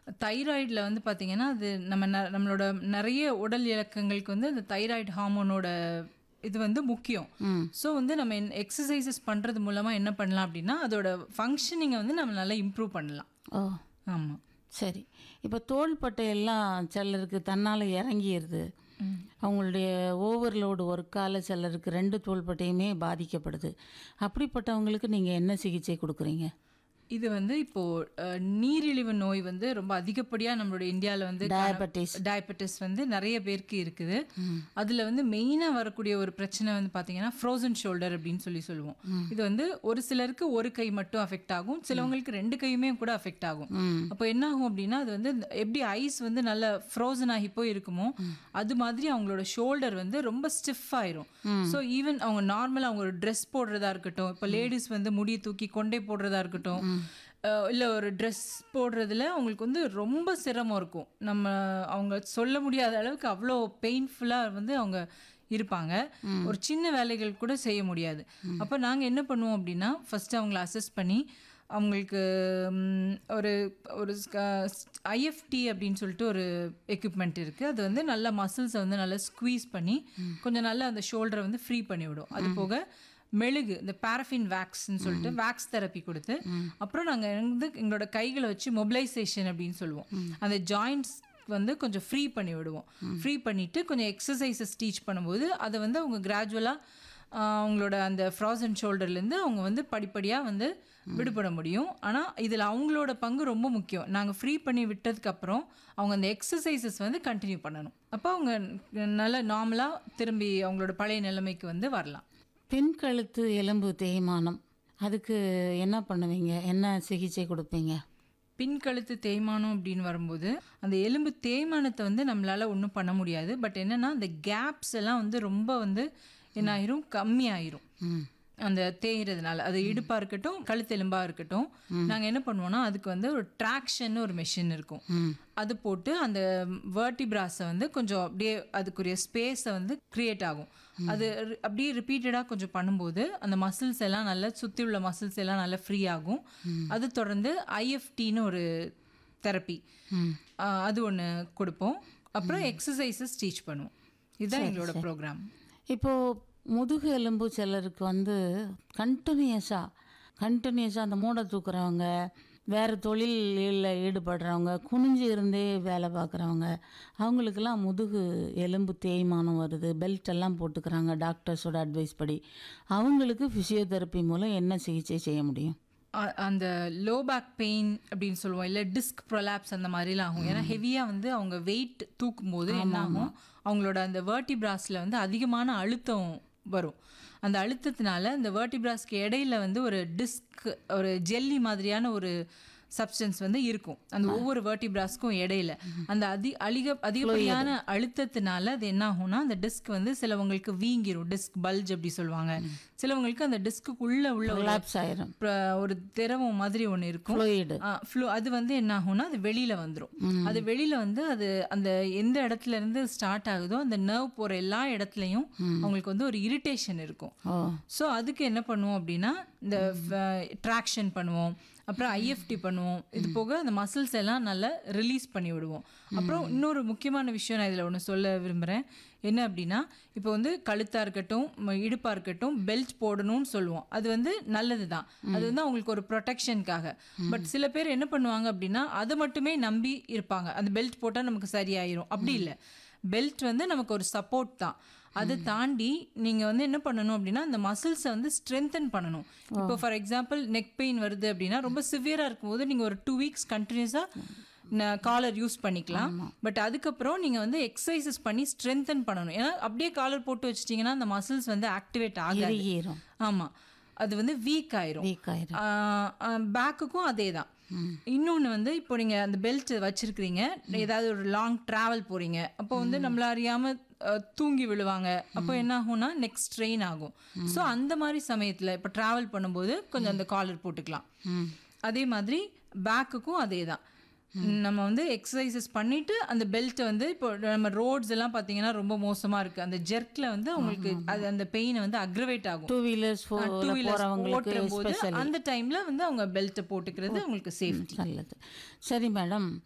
தைராய்டில் வந்து பார்த்தீங்கன்னா அது நம்ம ந- நம்மளோட நிறைய உடல் இலக்கங்களுக்கு வந்து அந்த தைராய்டு ஹார்மோனோட இது வந்து முக்கியம் ஸோ வந்து நம்ம எக்ஸசைசஸ் பண்ணுறது மூலமாக என்ன பண்ணலாம் அப்படின்னா அதோட ஃபங்க்ஷனிங்கை வந்து நம்ம நல்லா இம்ப்ரூவ் பண்ணலாம் ஓ ஆமாம் சரி இப்போ தோள்பட்டை எல்லாம் சிலருக்கு தன்னால் இறங்கிடுது அவங்களுடைய ஓவர்லோடு ஒர்க்கால் சிலருக்கு ரெண்டு தோள்பட்டையுமே பாதிக்கப்படுது அப்படிப்பட்டவங்களுக்கு நீங்கள் என்ன சிகிச்சை கொடுக்குறீங்க இது வந்து இப்போ அஹ், நீரிழிவு நோய் வந்து ரொம்ப அதிகப்படியா நம்மளோட இந்தியாவில் வந்து டயபெட்டிஸ் டயபெட்டிஸ் வந்து நிறைய பேருக்கு இருக்குது அதுல வந்து மெயினா வரக்கூடிய ஒரு பிரச்சனை வந்து பாத்தீங்கன்னா ஃப்ரோசன் ஷோல்டர் அப்படின்னு சொல்லி சொல்லுவோம் இது வந்து ஒரு சிலருக்கு ஒரு கை மட்டும் அஃபெக்ட் ஆகும் சிலவங்களுக்கு ரெண்டு கையுமே கூட அஃபெக்ட் ஆகும் அப்போ என்ன ஆகும் அப்படின்னா அது வந்து இந்த- எப்படி ஐஸ் வந்து நல்ல ஃப்ரோசன் ஆகி போய் இருக்குமோ அது மாதிரி அவங்களோட ஷோல்டர் வந்து ரொம்ப ஸ்டிஃப் ஆயிரும் ஸோ ஈவன் அவங்க நார்மலாக அவங்க ஒரு ட்ரெஸ் போடுறதா இருக்கட்டும் இப்போ லேடிஸ் வந்து முடியை தூக்கி கொண்டே போடுறதா இருக்கட்டும் இல்லை ஒரு ட்ரெஸ் போடுறதுல அவங்களுக்கு வந்து ரொம்ப சிரமம் இருக்கும் நம்ம அவங்க சொல்ல முடியாத அளவுக்கு அவ்வளோ பெயின்ஃபுல்லாக வந்து அவங்க இருப்பாங்க ஒரு சின்ன வேலைகள் கூட செய்ய முடியாது அப்போ நாங்கள் என்ன பண்ணுவோம் அப்படின்னா ஃபஸ்ட்டு அவங்கள அசஸ் பண்ணி அவங்களுக்கு ம், ஒரு ஒரு ஐஎஃப்டி அப்படின்னு சொல்லிட்டு ஒரு எக்யூப்மெண்ட் இருக்குது அது வந்து நல்லா மசில்ஸை வந்து நல்லா ஸ்குவீஸ் பண்ணி கொஞ்சம் நல்லா அந்த ஷோல்டரை வந்து ஃப்ரீ பண்ணி விடும் அது போக மெழுகு இந்த பாரஃபின் வேக்ஸ்ன்னு சொல்லிட்டு வேக்ஸ் தெரப்பி கொடுத்து அப்புறம் நாங்கள் வந்து எங்களோட கைகளை வச்சு மொபிலைசேஷன் அப்படின்னு சொல்லுவோம் அந்த ஜாயிண்ட்ஸ் வந்து கொஞ்சம் ஃப்ரீ பண்ணி விடுவோம் ஃப்ரீ பண்ணிட்டு கொஞ்சம் எக்ஸசைசஸ் டீச் பண்ணும்போது அதை வந்து அவங்க கிராஜுவலாக அவங்களோட அந்த ஃப்ராசன் ஷோல்டர்லேருந்து அவங்க வந்து படிப்படியாக வந்து விடுபட முடியும் ஆனால் இதில் அவங்களோட பங்கு ரொம்ப முக்கியம் நாங்கள் ஃப்ரீ பண்ணி விட்டதுக்கப்புறம் அவங்க அந்த எக்ஸசைசஸ் வந்து கண்டினியூ பண்ணணும் அப்போ அவங்க நல்ல நார்மலாக திரும்பி அவங்களோட பழைய நிலைமைக்கு வந்து வரலாம் பின் கழுத்து எலும்பு தேய்மானம் அதுக்கு என்ன பண்ணுவீங்க என்ன சிகிச்சை கொடுப்பீங்க பின் கழுத்து தேய்மானம் அப்படின்னு வரும்போது அந்த எலும்பு தேய்மானத்தை வந்து நம்மளால ஒன்றும் பண்ண முடியாது பட் என்னன்னா அந்த கேப்ஸ் எல்லாம் வந்து ரொம்ப வந்து என்ன ஆயிரும் கம்மியாயிரும் அந்த தேய்றதுனால அது இடுப்பா இருக்கட்டும் கழுத்து எலும்பா இருக்கட்டும் நாங்க என்ன பண்ணுவோம்னா அதுக்கு வந்து ஒரு ட்ராக்ஷன் ஒரு மெஷின் இருக்கும் அது போட்டு அந்த வேர்டிபிராஸை வந்து கொஞ்சம் அப்படியே அதுக்குரிய ஸ்பேஸை வந்து கிரியேட் ஆகும் அது ரி- அப்படியே ரிப்பீட்டடாக கொஞ்சம் பண்ணும்போது அந்த மசில்ஸ் எல்லாம் நல்லா சுற்றி உள்ள மசில்ஸ் எல்லாம் நல்லா ஃப்ரீ ஆகும் அது தொடர்ந்து ஐஎஃப்டின்னு ஒரு தெரப்பி அது ஒன்று கொடுப்போம் அப்புறம் எக்ஸசைசஸ் டீச் பண்ணுவோம் இதுதான் எங்களோட ப்ரோக்ராம் இப்போது முதுகு எலும்பு சிலருக்கு வந்து கண்டினியூஸாக கண்டினியூஸாக அந்த மூடை தூக்குறவங்க வேறு தொழிலில் ஈடுபடுறவங்க குனிஞ்சு இருந்தே வேலை பார்க்குறவங்க அவங்களுக்கெல்லாம் முதுகு எலும்பு தேய்மானம் வருது பெல்ட் எல்லாம் போட்டுக்கிறாங்க டாக்டர்ஸோட அட்வைஸ் படி அவங்களுக்கு ஃபிசியோதெரப்பி மூலம் என்ன சிகிச்சை செய்ய முடியும் அ- அந்த லோ பேக் பெயின் அப்படின்னு சொல்லுவோம் இல்லை டிஸ்க் ப்ரொலாப்ஸ் அந்த மாதிரிலாம் ஆகும் ஏன்னா ஹெவியாக வந்து அவங்க வெயிட் தூக்கும் போது என்ன ஆகும் அவங்களோட அந்த வேர்டிபிராஸில் வந்து அதிகமான அழுத்தம் வரும் அந்த அழுத்தத்தினால இந்த வேர்டிபிராஸ்க்கு இடையில வந்து ஒரு டிஸ்க் ஒரு ஜெல்லி மாதிரியான ஒரு சப்ஸ்டன்ஸ் வந்து இருக்கும் அந்த ஒவ்வொரு வேர்டிபிராஸ்க்கும் இடையில அந்த அதி அதிக அதிகப்படியான அழுத்தத்தினால அது என்ன ஆகும்னா அந்த டிஸ்க் வந்து சிலவங்களுக்கு வீங்கிரும் டிஸ்க் பல்ஜ் அப்படி சொல்லுவாங்க சிலவங்களுக்கு அந்த டிஸ்க்குள்ள உள்ள ஒரு ரிலாப்ஸ் ஆயிரும் பிர- ஒரு திரவம் மாதிரி ஒன்று இருக்கும் ஃப்ளூயிடு ஆ, flu- அது வந்து என்ன ஆகும்னா அது வெளியில வந்துரும் அது வெளியில வந்து அது அந்த எந்த இடத்துல இருந்து ஸ்டார்ட் ஆகுதோ அந்த நர்வ் போற எல்லா இடத்துலயும் அவங்களுக்கு வந்து ஒரு இரிட்டேஷன் இருக்கும் ஓ ஸோ அதுக்கு என்ன பண்ணுவோம் அப்படின்னா இந்த ட்ராக்ஷன் பண்ணுவோம் அப்புறம் ஐஎஃப்டி பண்ணுவோம் இது போக அந்த மசில்ஸ் எல்லாம் நல்லா ரிலீஸ் பண்ணி விடுவோம் அப்புறம் இன்னொரு முக்கியமான விஷயம் நான் இதில் ஒன்று சொல்ல விரும்புகிறேன் என்ன அப்படின்னா இப்போ வந்து கழுத்தாக இருக்கட்டும் ம- இடுப்பா இருக்கட்டும் பெல்ட் போடணும்னு சொல்லுவோம் அது வந்து நல்லது தான் அது வந்து அவங்களுக்கு ஒரு ப்ரொடெக்ஷனுக்காக பட் சில பேர் என்ன பண்ணுவாங்க அப்படின்னா அதை மட்டுமே நம்பி இருப்பாங்க அந்த பெல்ட் போட்டால் நமக்கு சரியாயிரும் அப்படி இல்லை பெல்ட் வந்து நமக்கு ஒரு சப்போர்ட் தான் அதை தாண்டி நீங்க வந்து என்ன பண்ணணும் அப்படின்னா அந்த மசில்ஸை வந்து ஸ்ட்ரென்தன் பண்ணணும் இப்போ ஃபார் எக்ஸாம்பிள் நெக் பெயின் வருது அப்படின்னா ரொம்ப சிவியரா இருக்கும்போது நீங்க ஒரு டூ வீக்ஸ் கண்டினியூஸா காலர் யூஸ் பண்ணிக்கலாம் பட் அதுக்கப்புறம் நீங்க வந்து எக்ஸசைசஸ் பண்ணி ஸ்ட்ரென்தன் பண்ணணும் ஏன்னா அப்படியே காலர் போட்டு வச்சிட்டீங்கன்னா அந்த மசில்ஸ் வந்து ஆக்டிவேட் ஆகாது இறுகிரும் ஆமா அது வந்து வீக் ஆயிரும் வீக் ஆயிரும் பேக்குக்கும் அதே தான் இன்னொன்று வந்து இப்போ நீங்கள் அந்த பெல்ட் வச்சிருக்கிறீங்க ஏதாவது ஒரு லாங் ட்ராவல் போகிறீங்க அப்போ வந்து நம்மள அறியாமல் தூங்கி விழுவாங்க அப்போ என்ன ஆகும்னா நெக்ஸ்ட் ட்ரெயின் ஆகும் ஸோ அந்த மாதிரி சமயத்தில் இப்போ ட்ராவல் பண்ணும்போது கொஞ்சம் அந்த காலர் போட்டுக்கலாம் அதே மாதிரி பேக்குக்கும் அதே தான் நம்ம வந்து எக்ஸசைசஸ் பண்ணிட்டு அந்த பெல்ட்டை வந்து இப்போ நம்ம ரோட்ஸ் எல்லாம் பார்த்தீங்கன்னா ரொம்ப மோசமா இருக்கு அந்த ஜெர்க்ல வந்து அவங்களுக்கு அது அந்த பெயின் வந்து அக்ரவேட் ஆகும் டூ வீலர்ஸ் டூ வீலர்ஸ் போகிறவங்களுக்கு ஓட்டும்போது ஸ்பெஷல் அந்த டைம்ல வந்து அவங்க பெல்ட்டை போட்டுக்கிறது அவங்களுக்கு சேஃப்டி நல்லது சரி மேடம்